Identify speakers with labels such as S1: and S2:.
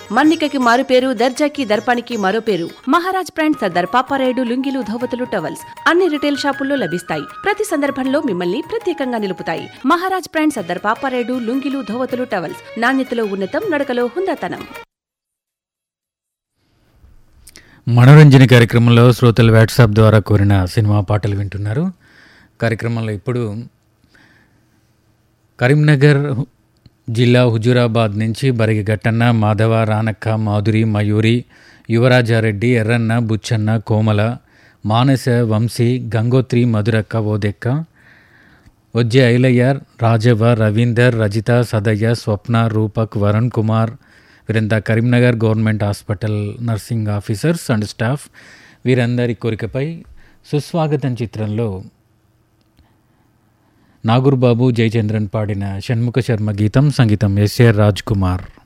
S1: మన్నికకి మారు పేరు దర్జాకి దర్పానికి మరో పేరు మహారాజ్ బ్రాండ్ సర్దార్ పాపారాయుడు లుంగిలు ధోవతులు టవల్స్ అన్ని రిటైల్ షాపుల్లో లభిస్తాయి ప్రతి సందర్భంలో మిమ్మల్ని ప్రత్యేకంగా నిలుపుతాయి మహారాజ్ బ్రాండ్ సర్దార్ పాపారాయుడు లుంగిలు ధోవతులు టవల్స్ నాణ్యతలో ఉన్నతం నడకలో హుందాతనం
S2: మనోరంజన కార్యక్రమంలో శ్రోతలు వాట్సాప్ ద్వారా కోరిన సినిమా పాటలు వింటున్నారు కార్యక్రమంలో ఇప్పుడు కరీంనగర్ హు- జిల్లా హుజూరాబాద్ నుంచి బరిగి గట్టన్న మాధవ రానక్క మాధురి మయూరి యువరాజారెడ్డి ఎర్రన్న బుచ్చన్న కోమల మానస వంశీ గంగోత్రి మధురక్క ఓదెక్క ఒజ్జె ఐలయ్య రాజవ రవీందర్ రజిత సదయ్య స్వప్న రూపక్ వరుణ్ కుమార్ వీరంతా Karimnagar government hospital nursing officers and staff వీరందరి కోరికపై సుస్వాగతం చిత్రంలో నాగూర్బాబు జయచంద్రన్ పాడిన షణ్ముఖ శర్మ గీతం సంగీతం ఎస్ఏఆర్ రాజ్ కుమార్